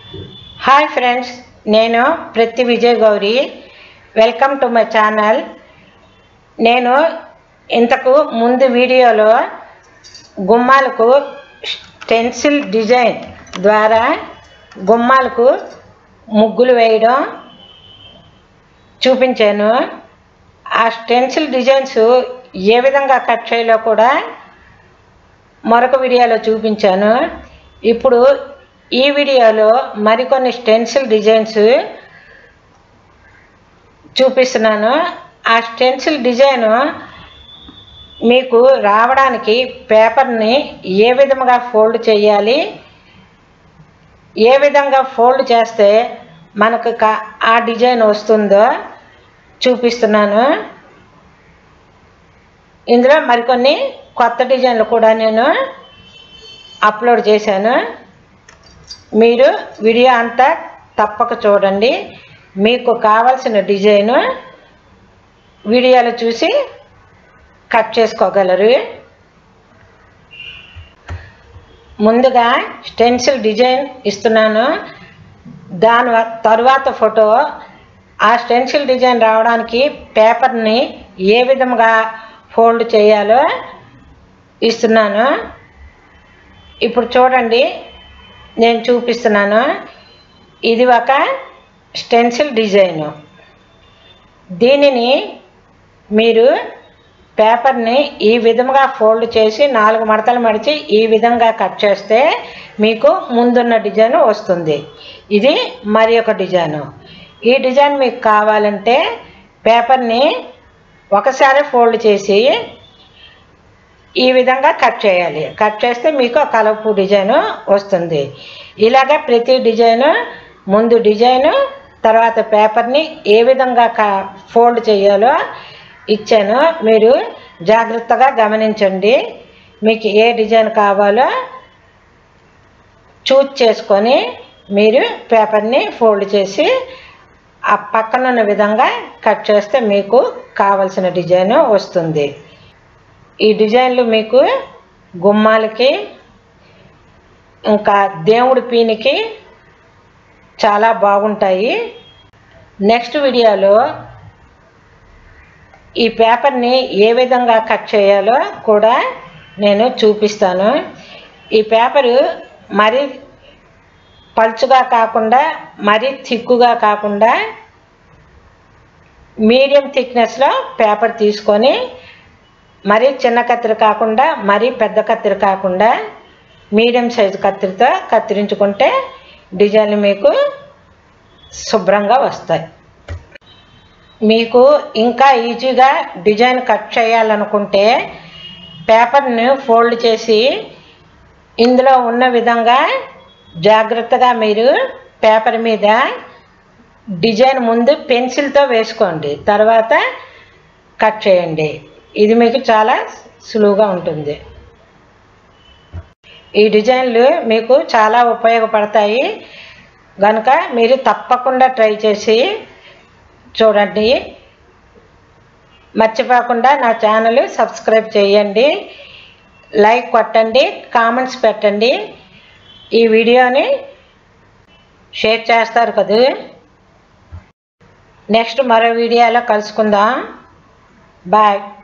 hi friends నేను ప్రతి Vijay Gauri welcome to my channel నేను ఇంతకు ముందు వీడియోలో గుమ్మాలకు స్టెన్సిల్ డిజైన్ ద్వారా గుమ్మాలకు ముగ్గులు వేయడం చూపించాను ఆ స్టెన్సిల్ డిజైన్స్ ఏ విధంగా కట్ చేయాలో కూడా మరొక వీడియోలో చూపించాను ఇప్పుడు ఈ వీడియోలో మరికొన్ని స్టెన్సిల్ డిజైన్స్ చూపిస్తున్నాను ఆ స్టెన్సిల్ డిజైన్ మీకు రావడానికి పేపర్ని ఏ విధంగా ఫోల్డ్ చేయాలి ఏ విధంగా ఫోల్డ్ చేస్తే మనకు కా- ఆ డిజైన్ వస్తుందో చూపిస్తున్నాను ఇందులో మరికొన్ని కొత్త డిజైన్లు కూడా నేను అప్లోడ్ చేశాను మీరు వీడియో అంతా తప్పక చూడండి మీకు కావలసిన డిజైను వీడియోలో చూసి కట్ చేసుకోగలరు ముందుగా స్టెన్సిల్ డిజైన్ ఇస్తున్నాను దాని వ- తరువాత ఫోటో ఆ స్టెన్సిల్ డిజైన్ రావడానికి పేపర్ని ఏ విధంగా ఫోల్డ్ చేయాలో ఇస్తున్నాను ఇప్పుడు చూడండి నేను చూపిస్తున్నాను ఇది ఒక స్టెన్సిల్ డిజైను దీనిని మీరు పేపర్ని ఈ విధంగా ఫోల్డ్ చేసి నాలుగు మడతలు మడిచి ఈ విధంగా కట్ చేస్తే మీకు ముందున్న డిజైన్ వస్తుంది ఇది మరి ఒక డిజైను ఈ డిజైన్ మీకు కావాలంటే పేపర్ని ఒకసారి ఫోల్డ్ చేసి ఈ విధంగా కట్ చేయాలి కట్ చేస్తే మీకు కలపు డిజైన్ వస్తుంది ఇలాగ ప్రతి డిజైను ముందు డిజైను తర్వాత పేపర్ని ఏ విధంగా క ఫోల్డ్ చేయాలో ఇచ్చాను మీరు జాగ్రత్తగా గమనించండి మీకు ఏ డిజైన్ కావాలో చూజ్ చేసుకొని మీరు పేపర్ని ఫోల్డ్ చేసి ఆ పక్కనున్న విధంగా కట్ చేస్తే మీకు కావలసిన డిజైన్ వస్తుంది ఈ డిజైన్లు మీకు గుమ్మాలకి ఇంకా దేవుడి పీనికి చాలా బాగుంటాయి నెక్స్ట్ వీడియోలో ఈ పేపర్ని ఏ విధంగా కట్ చేయాలో కూడా నేను చూపిస్తాను ఈ పేపరు మరి పలుచుగా కాకుండా మరీ థిక్కుగా కాకుండా మీడియం థిక్నెస్లో పేపర్ తీసుకొని మరీ చిన్న కత్తిరి కాకుండా మరీ పెద్ద కత్తిరి కాకుండా మీడియం సైజు కత్తిరితో కత్తిరించుకుంటే డిజైన్లు మీకు శుభ్రంగా వస్తాయి మీకు ఇంకా ఈజీగా డిజైన్ కట్ చేయాలనుకుంటే పేపర్ని ఫోల్డ్ చేసి ఇందులో ఉన్న విధంగా జాగ్రత్తగా మీరు పేపర్ మీద డిజైన్ ముందు పెన్సిల్తో వేసుకోండి తర్వాత కట్ చేయండి ఇది మీకు చాలా సులువుగా ఉంటుంది ఈ డిజైన్లు మీకు చాలా ఉపయోగపడతాయి కనుక మీరు తప్పకుండా ట్రై చేసి చూడండి మర్చిపోకుండా నా ఛానల్ సబ్స్క్రైబ్ చేయండి లైక్ కొట్టండి కామెంట్స్ పెట్టండి ఈ వీడియోని షేర్ చేస్తారు కదా నెక్స్ట్ మరో వీడియోలో కలుసుకుందాం బాయ్